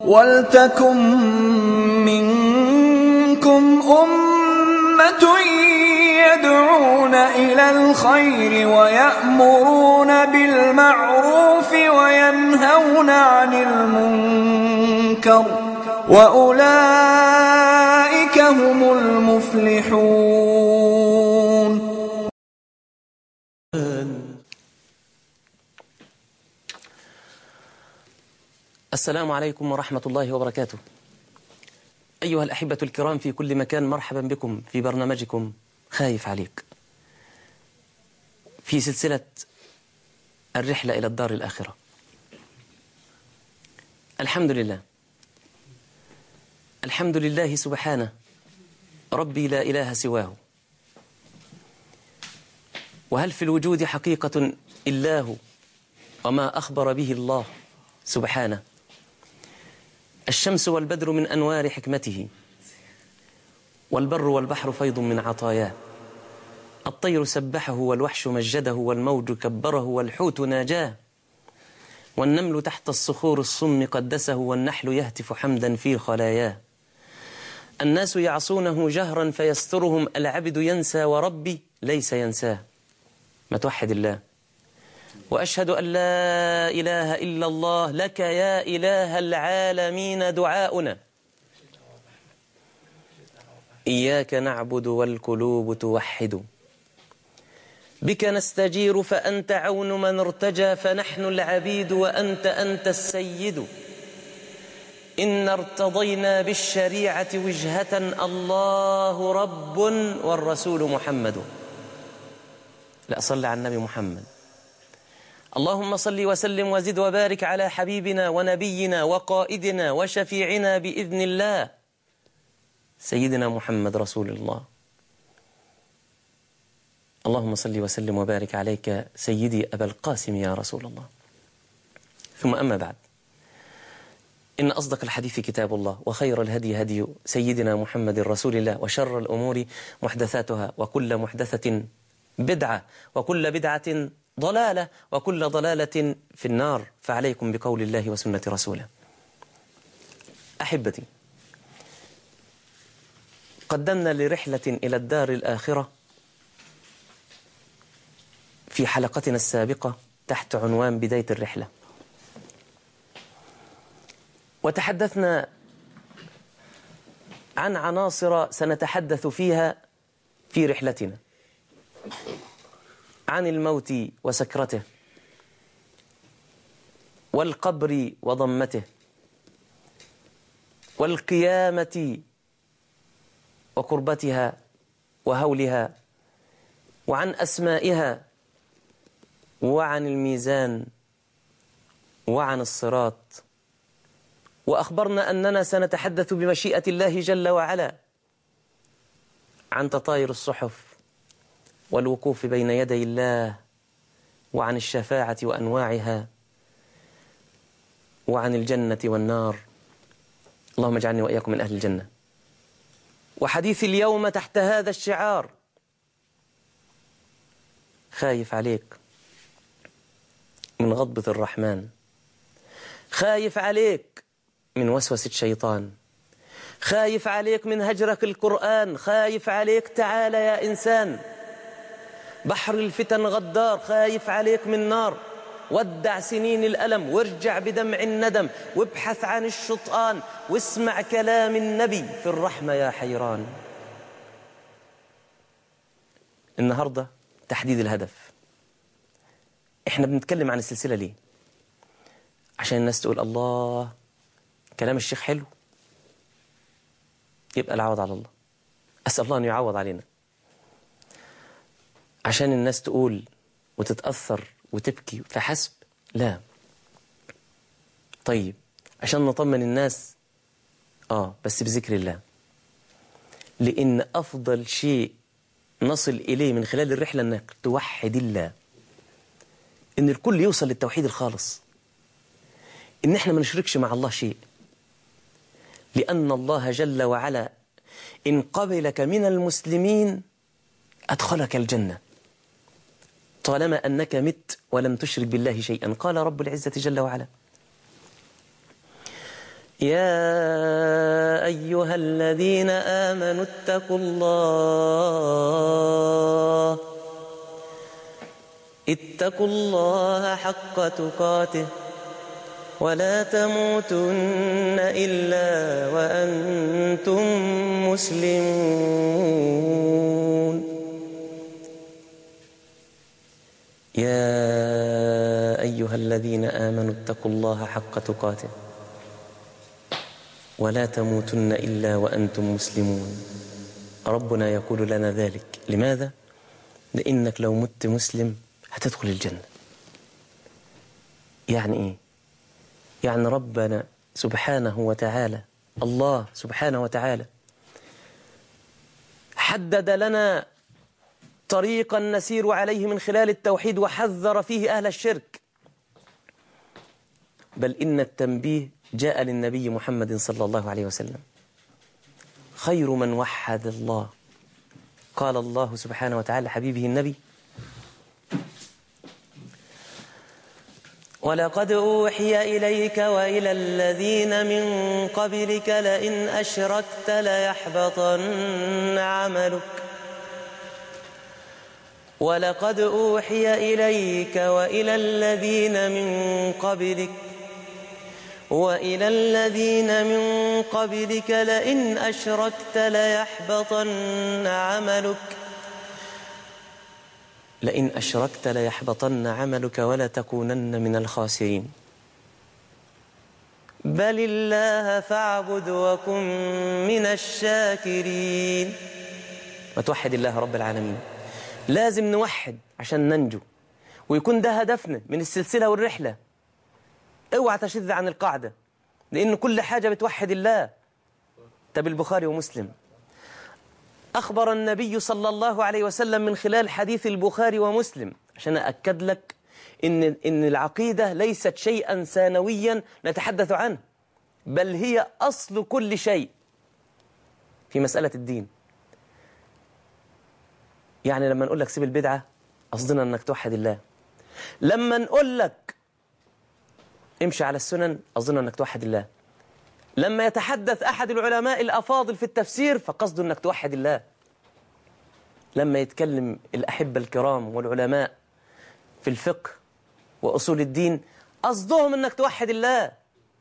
وَلْتَكُن مِّنكُمْ أُمَّةٌ يَدْعُونَ إِلَى الْخَيْرِ وَيَأْمُرُونَ بِالْمَعْرُوفِ وَيَنْهَوْنَ عَنِ الْمُنكَرِ ۚ وَأُولَٰئِكَ هُمُ الْمُفْلِحُونَ السلام عليكم ورحمة الله وبركاته أيها الأحبة الكرام في كل مكان مرحبا بكم في برنامجكم خايف عليك في سلسلة الرحلة إلى الدار الآخرة الحمد لله الحمد لله سبحانه ربي لا إله سواه وهل في الوجود حقيقة إلا هو وما أخبر به الله سبحانه الشمس والبدر من أنوار حكمته والبر والبحر فيض من عطاياه الطير سبحه والوحش مجده والموج كبره والحوت ناجاه والنمل تحت الصخور الصم قدسه والنحل يهتف حمدا في خلاياه الناس يعصونه جهرا فيسترهم العبد ينسى وربي ليس ينساه ما توحد الله وأشهد أن لا إله إلا الله لك يا إله العالمين دعاؤنا إياك نعبد والقلوب توحد بك نستجير فأنت عون من ارتجى فنحن العبيد وأنت أنت السيد إن ارتضينا بالشريعة وجهة الله رب والرسول محمد لا صل على النبي محمد اللهم صل وسلم وزد وبارك على حبيبنا ونبينا وقائدنا وشفيعنا بإذن الله سيدنا محمد رسول الله اللهم صل وسلم وبارك عليك سيدي أبا القاسم يا رسول الله ثم أما بعد إن أصدق الحديث كتاب الله وخير الهدي هدي سيدنا محمد رسول الله وشر الأمور محدثاتها وكل محدثة بدعة وكل بدعة ضلالة وكل ضلالة في النار فعليكم بقول الله وسنة رسوله أحبتي قدمنا لرحلة إلى الدار الآخرة في حلقتنا السابقة تحت عنوان بداية الرحلة وتحدثنا عن عناصر سنتحدث فيها في رحلتنا عن الموت وسكرته والقبر وضمته والقيامة وقربتها وهولها وعن أسمائها وعن الميزان وعن الصراط وأخبرنا أننا سنتحدث بمشيئة الله جل وعلا عن تطاير الصحف والوقوف بين يدي الله وعن الشفاعة وأنواعها وعن الجنة والنار اللهم اجعلني وإياكم من أهل الجنة وحديث اليوم تحت هذا الشعار خايف عليك من غضبة الرحمن خايف عليك من وسوسة الشيطان خايف عليك من هجرك القرآن خايف عليك تعال يا إنسان بحر الفتن غدار خايف عليك من نار ودع سنين الألم وارجع بدمع الندم وابحث عن الشطآن واسمع كلام النبي في الرحمة يا حيران النهاردة تحديد الهدف احنا بنتكلم عن السلسلة ليه عشان الناس تقول الله كلام الشيخ حلو يبقى العوض على الله أسأل الله أن يعوض علينا عشان الناس تقول وتتأثر وتبكي فحسب لا طيب عشان نطمن الناس آه بس بذكر الله لأن أفضل شيء نصل إليه من خلال الرحلة أنك توحد الله إن الكل يوصل للتوحيد الخالص إن إحنا ما نشركش مع الله شيء لأن الله جل وعلا إن قبلك من المسلمين أدخلك الجنة طالما أنك مت ولم تشرك بالله شيئا قال رب العزة جل وعلا يا أيها الذين آمنوا اتقوا الله اتقوا الله حق تقاته ولا تموتن إلا وأنتم مسلمون يا أيها الذين آمنوا اتقوا الله حق تقاته ولا تموتن إلا وأنتم مسلمون ربنا يقول لنا ذلك لماذا؟ لأنك لو مت مسلم هتدخل الجنة يعني إيه؟ يعني ربنا سبحانه وتعالى الله سبحانه وتعالى حدد لنا طريقا نسير عليه من خلال التوحيد وحذر فيه أهل الشرك بل إن التنبيه جاء للنبي محمد صلى الله عليه وسلم خير من وحد الله قال الله سبحانه وتعالى حبيبه النبي ولقد أوحي إليك وإلى الذين من قبلك لئن أشركت ليحبطن عملك ولقد أوحي إليك وإلى الذين من قبلك وإلى الذين من قبلك لئن أشركت ليحبطن عملك لئن أشركت ليحبطن عملك ولا تكونن من الخاسرين بل الله فاعبد وكن من الشاكرين وتوحد الله رب العالمين لازم نوحد عشان ننجو ويكون ده هدفنا من السلسلة والرحلة اوعى تشذ عن القاعدة لأن كل حاجة بتوحد الله طب البخاري ومسلم أخبر النبي صلى الله عليه وسلم من خلال حديث البخاري ومسلم عشان أأكد لك إن, إن العقيدة ليست شيئا ثانويا نتحدث عنه بل هي أصل كل شيء في مسألة الدين يعني لما نقول لك سيب البدعة قصدنا أنك توحد الله لما نقول لك امشي على السنن قصدنا أنك توحد الله لما يتحدث أحد العلماء الأفاضل في التفسير فقصده أنك توحد الله لما يتكلم الأحبة الكرام والعلماء في الفقه وأصول الدين قصدهم أنك توحد الله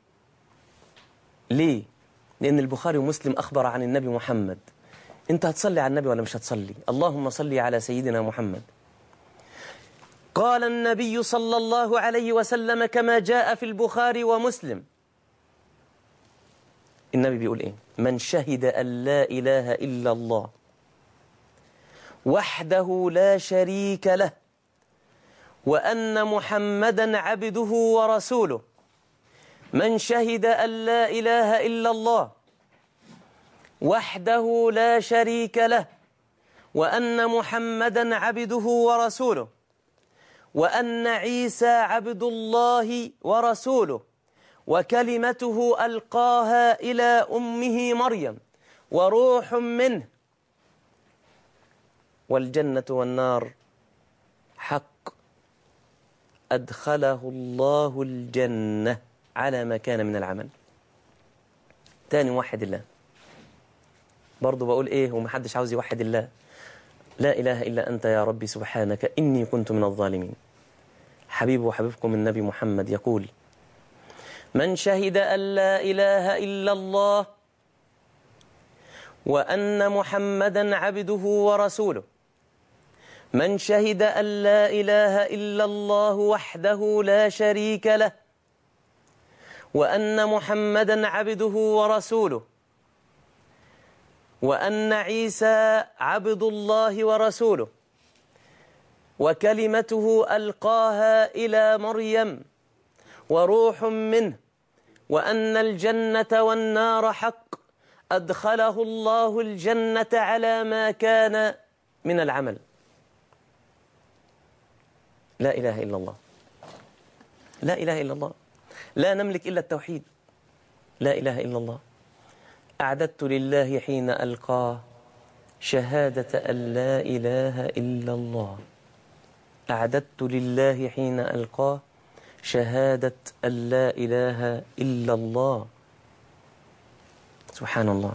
ليه؟ لأن البخاري ومسلم أخبر عن النبي محمد أنت هتصلي على النبي ولا مش هتصلي اللهم صلي على سيدنا محمد قال النبي صلى الله عليه وسلم كما جاء في البخاري ومسلم النبي بيقول إيه من شهد أن لا إله إلا الله وحده لا شريك له وأن محمدا عبده ورسوله من شهد أن لا إله إلا الله وحده لا شريك له وأن محمدا عبده ورسوله وأن عيسى عبد الله ورسوله وكلمته ألقاها إلى أمه مريم وروح منه والجنة والنار حق أدخله الله الجنة على ما كان من العمل تاني موحد الله برضو بقول إيه ومحدش عاوز يوحد الله لا إله إلا أنت يا ربي سبحانك إني كنت من الظالمين حبيب وحبيبكم النبي محمد يقول من شهد أن لا إله إلا الله وأن محمدا عبده ورسوله من شهد أن لا إله إلا الله وحده لا شريك له وأن محمدا عبده ورسوله وأن عيسى عبد الله ورسوله وكلمته ألقاها إلى مريم وروح منه وأن الجنة والنار حق أدخله الله الجنة على ما كان من العمل لا إله إلا الله لا إله إلا الله لا نملك إلا التوحيد لا إله إلا الله أعددت لله حين ألقاه شهادة أن لا إله إلا الله أعددت لله حين ألقاه شهادة أن لا إله إلا الله سبحان الله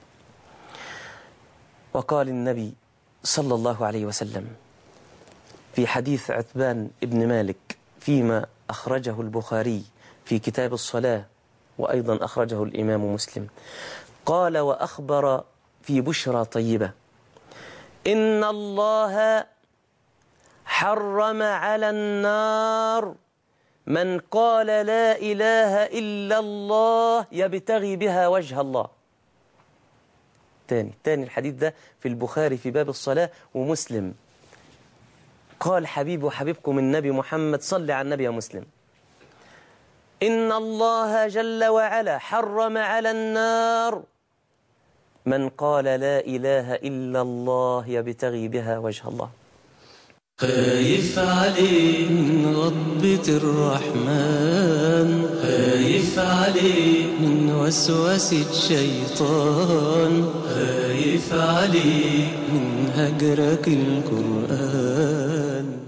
وقال النبي صلى الله عليه وسلم في حديث عثمان بن مالك فيما أخرجه البخاري في كتاب الصلاة وأيضا أخرجه الإمام مسلم قال وأخبر في بشرى طيبة إن الله حرم على النار من قال لا إله إلا الله يبتغي بها وجه الله تاني تاني الحديث ده في البخاري في باب الصلاة ومسلم قال حبيب وحبيبكم النبي محمد صل على النبي يا مسلم إن الله جل وعلا حرم على النار من قال لا إله إلا الله يبتغي بها وجه الله خايف عليه من غضبة الرحمن خايف عليه من وسوسة الشيطان خايف عليه من هجرك القرآن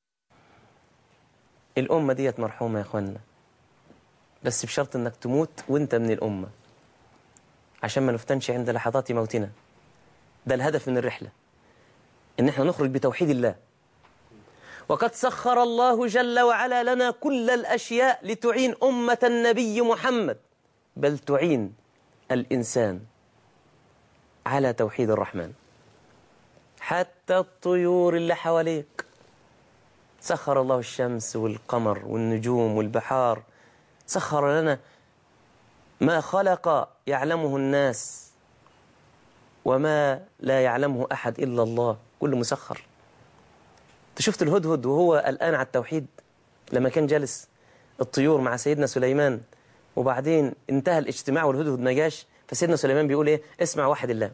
الأمة ديت مرحومة يا أخوانا بس بشرط أنك تموت وأنت من الأمة عشان ما نفتنش عند لحظات موتنا ده الهدف من الرحلة إن احنا نخرج بتوحيد الله وقد سخر الله جل وعلا لنا كل الأشياء لتعين أمة النبي محمد بل تعين الإنسان على توحيد الرحمن حتى الطيور اللي حواليك سخر الله الشمس والقمر والنجوم والبحار سخر لنا ما خلق يعلمه الناس وما لا يعلمه أحد إلا الله كل مسخر انت شفت الهدهد وهو الآن على التوحيد لما كان جالس الطيور مع سيدنا سليمان وبعدين انتهى الاجتماع والهدهد ما جاش فسيدنا سليمان بيقول ايه اسمع واحد الله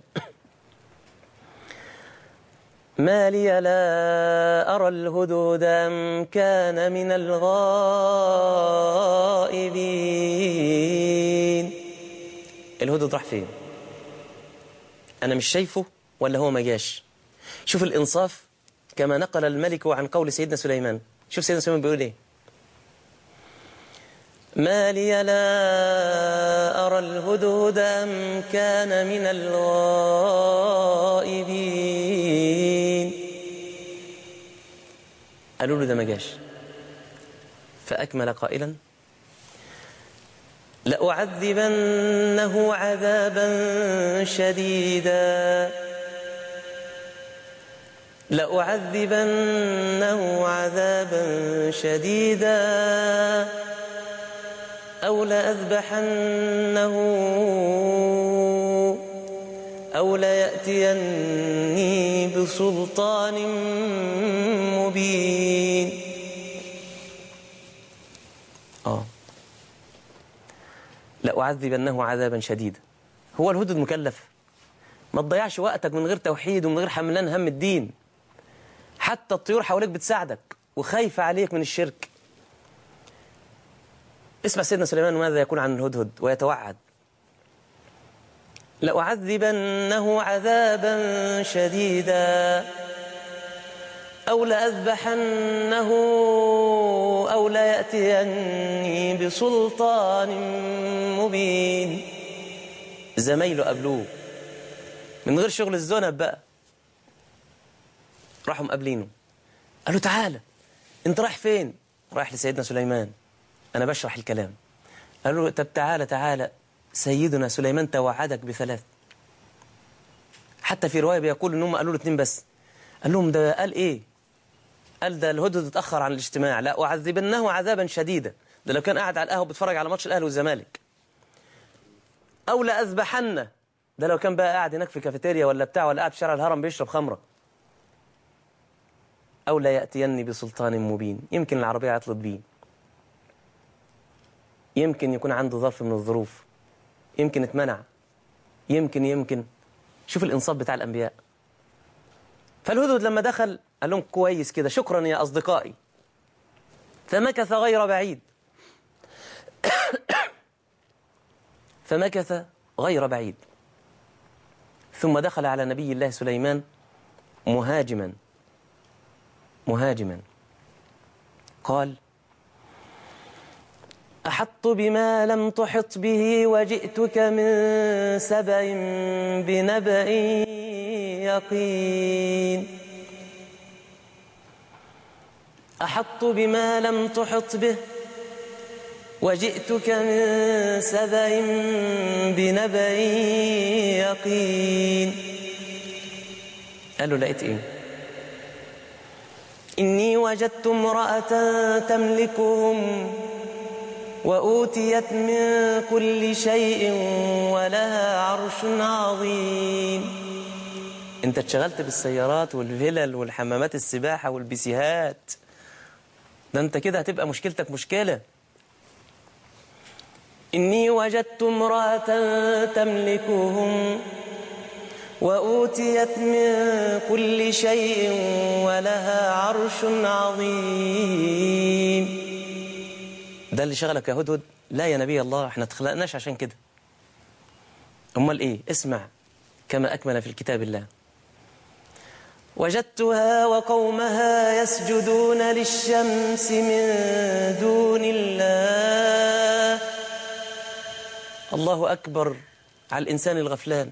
ما لي لا أرى الهدهد أم كان من الغائبين الهدهد راح فين أنا مش شايفه ولا هو ما جاش شوف الإنصاف كما نقل الملك عن قول سيدنا سليمان شوف سيدنا سليمان بيقول ايه ما لي لا أرى الهدهد أم كان من الغائبين قالوا له ده ما جاش فأكمل قائلا لأعذبنه عذابا شديدا لأعذبنه عذابا شديدا أو لأذبحنه أو ليأتيني بسلطان مبين آه لأعذبنه عذابا شديدا هو الهدد مكلف ما تضيعش وقتك من غير توحيد ومن غير حملان هم الدين حتى الطيور حواليك بتساعدك وخايفة عليك من الشرك اسمع سيدنا سليمان ماذا يقول عن الهدهد ويتوعد لأعذبنه عذابا شديدا أو لأذبحنه أو ليأتيني بسلطان مبين زمايله قبلوه من غير شغل الزنب بقى راحوا مقابلينه قالوا تعالى انت رايح فين رايح لسيدنا سليمان انا بشرح الكلام قالوا له طب تعالى تعالى سيدنا سليمان توعدك بثلاث حتى في روايه بيقول ان هم قالوا له اتنين بس قال لهم ده قال ايه قال ده الهدهد اتاخر عن الاجتماع لا اعذبنه عذابا شديدا ده لو كان قاعد على القهوه بيتفرج على ماتش الاهلي والزمالك او لاذبحنه ده لو كان بقى قاعد هناك في كافيتيريا ولا بتاع ولا قاعد في شارع الهرم بيشرب خمره أو لا يأتيني بسلطان مبين يمكن العربية عطلت بيه يمكن يكون عنده ظرف من الظروف يمكن اتمنع يمكن يمكن شوف الإنصاف بتاع الأنبياء فالهدهد لما دخل قال لهم كويس كده شكرا يا أصدقائي فمكث غير بعيد فمكث غير بعيد ثم دخل على نبي الله سليمان مهاجما مهاجما قال أحط بما لم تحط به وجئتك من سبع بنبأ يقين أحط بما لم تحط به وجئتك من سبع بنبأ يقين قال له لقيت ايه إني وجدت امرأة تملكهم وأوتيت من كل شيء ولها عرش عظيم انت اتشغلت بالسيارات والفلل والحمامات السباحة والبيسيهات ده انت كده هتبقى مشكلتك مشكلة إني وجدت امرأة تملكهم وأوتيت من كل شيء ولها عرش عظيم ده اللي شغلك يا هدهد لا يا نبي الله احنا اتخلقناش عشان كده امال ايه اسمع كما أكمل في الكتاب الله وجدتها وقومها يسجدون للشمس من دون الله الله أكبر على الإنسان الغفلان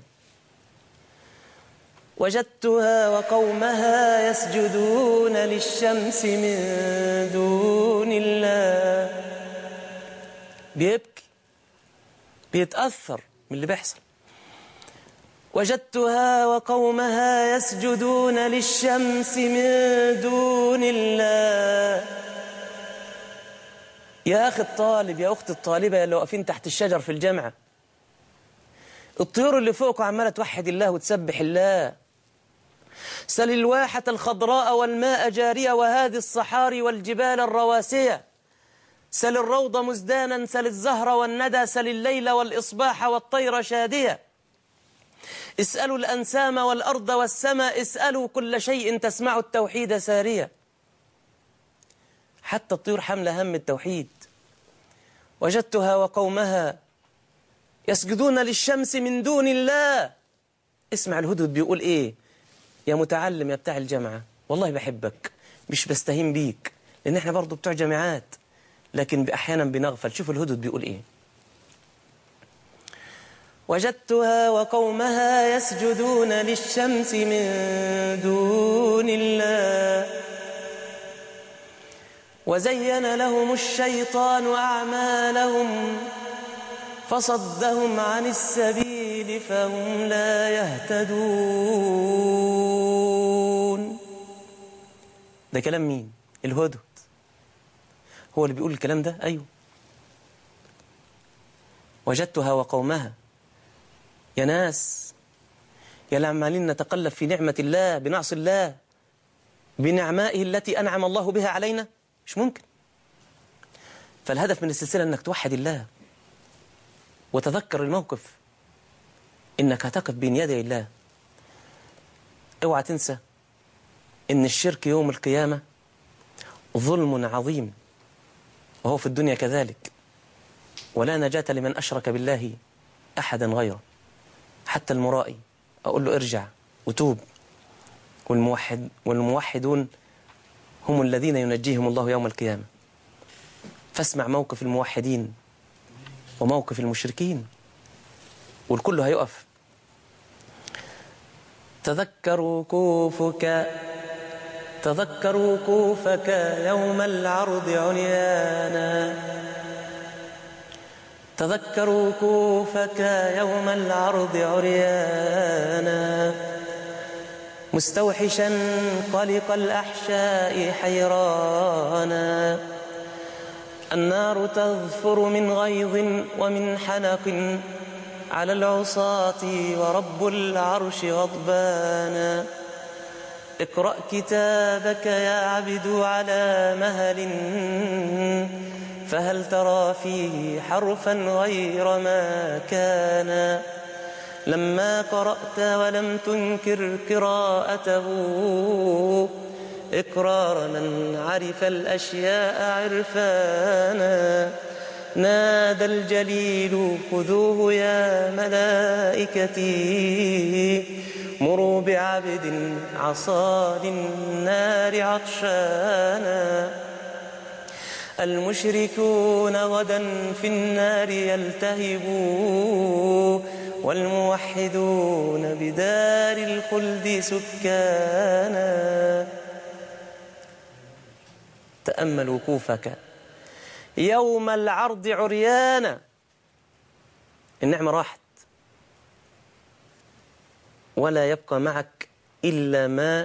وجدتها وقومها يسجدون للشمس من دون الله بيبكي بيتأثر من اللي بيحصل وجدتها وقومها يسجدون للشمس من دون الله يا أخي الطالب يا أخت الطالبة اللي واقفين تحت الشجر في الجامعة الطيور اللي فوق عمالة توحد الله وتسبح الله سل الواحة الخضراء والماء جارية وهذه الصحاري والجبال الرواسية سل الروض مزدانا سل الزهر والندى سل الليل والإصباح والطير شادية اسألوا الأنسام والأرض والسماء اسألوا كل شيء تسمع التوحيد سارية حتى الطيور حملة هم التوحيد وجدتها وقومها يسجدون للشمس من دون الله اسمع الهدهد بيقول ايه يا متعلم يا بتاع الجامعة والله بحبك مش بستهين بيك لان احنا برضو بتوع جامعات لكن احيانا بنغفل شوف الهدهد بيقول ايه وجدتها وقومها يسجدون للشمس من دون الله وزين لهم الشيطان أعمالهم فصدهم عن السبيل فهم لا يهتدون ده كلام مين الهدهد هو اللي بيقول الكلام ده أيوه وجدتها وقومها يا ناس يا اللي عمالين نتقلب في نعمة الله بنعصي الله بنعمائه التي أنعم الله بها علينا مش ممكن فالهدف من السلسلة أنك توحد الله وتذكر الموقف إنك هتقف بين يدي الله اوعى تنسى إن الشرك يوم القيامة ظلم عظيم وهو في الدنيا كذلك ولا نجاة لمن أشرك بالله أحدا غيره حتى المرائي أقول له ارجع وتوب والموحد والموحدون هم الذين ينجيهم الله يوم القيامة فاسمع موقف الموحدين وموقف المشركين والكل هيقف تذكر وقوفك تذكر وقوفك يوم العرض عريانا تذكر وقوفك يوم العرض عريانا مستوحشا قلق الأحشاء حيرانا النار تظفر من غيظ ومن حنق على العصاة ورب العرش غضبانا اقرأ كتابك يا عبد على مهل فهل ترى فيه حرفا غير ما كان لما قرأت ولم تنكر قراءته إقرار من عرف الأشياء عرفانا نادى الجليل خذوه يا ملائكتي مروا بعبد عصى للنار عطشانا المشركون غدا في النار يلتهبون والموحدون بدار الخلد سكانا تأمل وقوفك يوم العرض عريانا النعمة راحت ولا يبقى معك إلا ما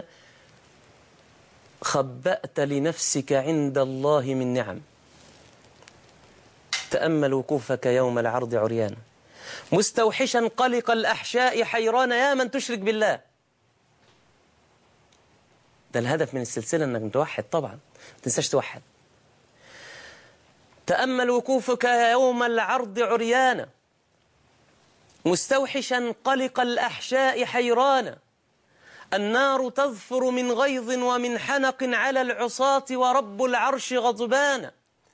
خبأت لنفسك عند الله من نعم تأمل وقوفك يوم العرض عريانا مستوحشا قلق الأحشاء حيران يا من تشرك بالله ده الهدف من السلسلة أنك توحد طبعا ما تنساش توحد تأمل وقوفك يوم العرض عريانا مستوحشا قلق الأحشاء حيرانا النار تظفر من غيظ ومن حنق على العصاة ورب العرش غضبان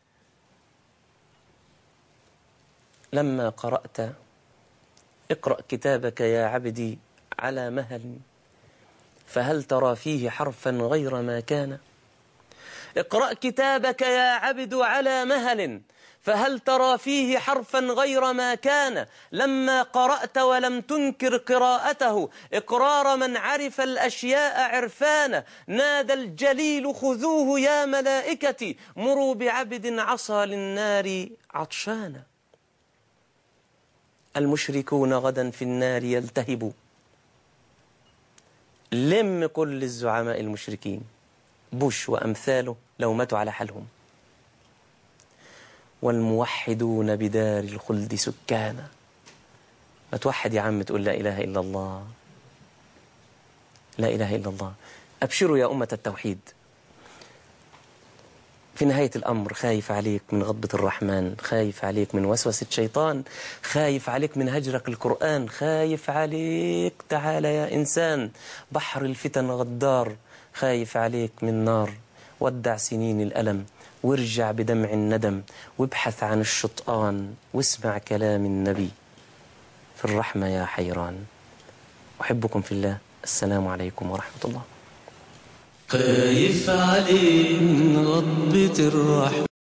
لما قرأت اقرأ كتابك يا عبدي على مهل فهل ترى فيه حرفا غير ما كان اقرأ كتابك يا عبد على مهل فهل ترى فيه حرفا غير ما كان لما قرأت ولم تنكر قراءته إقرار من عرف الأشياء عرفانا نادى الجليل خذوه يا ملائكتي مروا بعبد عصى للنار عطشانا المشركون غدا في النار يلتهبوا لم كل الزعماء المشركين بوش وأمثاله لو ماتوا على حالهم والموحدون بدار الخلد سكانا ما توحد يا عم تقول لا إله إلا الله لا إله إلا الله أبشروا يا أمة التوحيد في نهاية الأمر خايف عليك من غضبة الرحمن خايف عليك من وسوسة شيطان خايف عليك من هجرك القرآن خايف عليك تعال يا إنسان بحر الفتن غدار خايف عليك من نار ودع سنين الألم وارجع بدمع الندم وابحث عن الشطآن واسمع كلام النبي في الرحمة يا حيران أحبكم في الله السلام عليكم ورحمة الله خايف عليه من غضبة الرحمن